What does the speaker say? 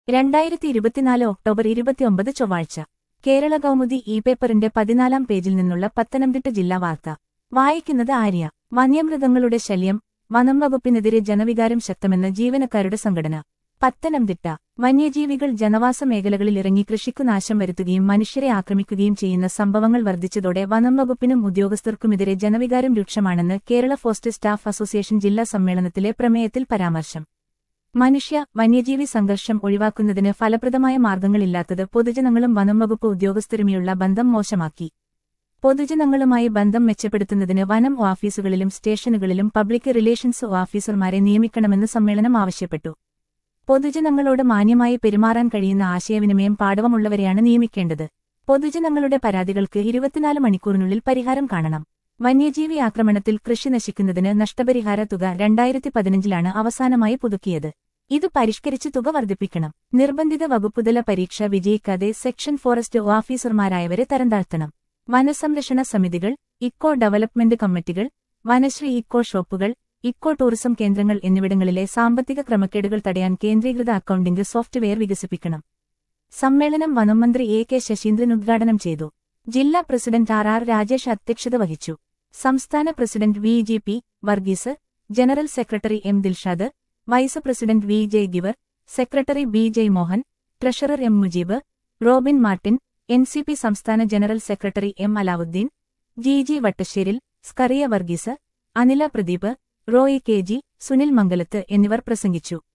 രണ്ടായിരത്തി ഇരുപത്തിനാല് ഒക്ടോബർ ഇരുപത്തിയൊമ്പത് ചൊവ്വാഴ്ച കേരള കൗമുദി ഇ പേപ്പറിന്റെ പതിനാലാം പേജിൽ നിന്നുള്ള പത്തനംതിട്ട ജില്ലാ വാർത്ത വായിക്കുന്നത് ആര്യ വന്യമൃഗങ്ങളുടെ ശല്യം വനം വകുപ്പിനെതിരെ ജനവികാരം ശക്തമെന്ന് ജീവനക്കാരുടെ സംഘടന പത്തനംതിട്ട വന്യജീവികൾ ജനവാസ മേഖലകളിൽ ഇറങ്ങി കൃഷിക്കു നാശം വരുത്തുകയും മനുഷ്യരെ ആക്രമിക്കുകയും ചെയ്യുന്ന സംഭവങ്ങൾ വർദ്ധിച്ചതോടെ വനം വകുപ്പിനും ഉദ്യോഗസ്ഥർക്കുമെതിരെ ജനവികാരം രൂക്ഷമാണെന്ന് കേരള ഫോറസ്റ്റ് സ്റ്റാഫ് അസോസിയേഷൻ ജില്ലാ സമ്മേളനത്തിലെ പ്രമേയത്തിൽ പരാമർശം മനുഷ്യ വന്യജീവി സംഘർഷം ഒഴിവാക്കുന്നതിന് ഫലപ്രദമായ മാർഗങ്ങളില്ലാത്തത് പൊതുജനങ്ങളും വനം വകുപ്പ് ഉദ്യോഗസ്ഥരുമായുള്ള ബന്ധം മോശമാക്കി പൊതുജനങ്ങളുമായി ബന്ധം മെച്ചപ്പെടുത്തുന്നതിന് വനം ഓഫീസുകളിലും സ്റ്റേഷനുകളിലും പബ്ലിക് റിലേഷൻസ് ഓഫീസർമാരെ നിയമിക്കണമെന്ന് സമ്മേളനം ആവശ്യപ്പെട്ടു പൊതുജനങ്ങളോട് മാന്യമായി പെരുമാറാൻ കഴിയുന്ന ആശയവിനിമയം പാടവമുള്ളവരെയാണ് നിയമിക്കേണ്ടത് പൊതുജനങ്ങളുടെ പരാതികൾക്ക് ഇരുപത്തിനാല് മണിക്കൂറിനുള്ളിൽ പരിഹാരം കാണണം വന്യജീവി ആക്രമണത്തിൽ കൃഷി നശിക്കുന്നതിന് നഷ്ടപരിഹാര തുക രണ്ടായിരത്തി പതിനഞ്ചിലാണ് അവസാനമായി പുതുക്കിയത് ഇത് പരിഷ്കരിച്ച് തുക വർദ്ധിപ്പിക്കണം നിർബന്ധിത വകുപ്പുതല പരീക്ഷ വിജയിക്കാതെ സെക്ഷൻ ഫോറസ്റ്റ് ഓഫീസർമാരായവരെ തരംതാഴ്ത്തണം വനസംരക്ഷണ സമിതികൾ ഇക്കോ ഡെവലപ്മെന്റ് കമ്മിറ്റികൾ വനശ്രീ ഇക്കോ ഷോപ്പുകൾ ഇക്കോ ടൂറിസം കേന്ദ്രങ്ങൾ എന്നിവിടങ്ങളിലെ സാമ്പത്തിക ക്രമക്കേടുകൾ തടയാൻ കേന്ദ്രീകൃത അക്കൌണ്ടിംഗ് സോഫ്റ്റ്വെയർ വികസിപ്പിക്കണം സമ്മേളനം വനംമന്ത്രി എ കെ ശശീന്ദ്രൻ ഉദ്ഘാടനം ചെയ്തു ജില്ലാ പ്രസിഡന്റ് ആർ ആർ രാജേഷ് അധ്യക്ഷത വഹിച്ചു സംസ്ഥാന president V G P Varghese general secretary M Dilshad vice president V J Giver secretary B Jai Mohan treasurer M Mujeeb Robin Martin N C P സംസ്ഥാന general secretary M Alavudheen G G Vattasseril Skaria Varghese Anila Pradeep Roy K G Sunil Mangalath എന്നിവർ പ്രസംഗിച്ചു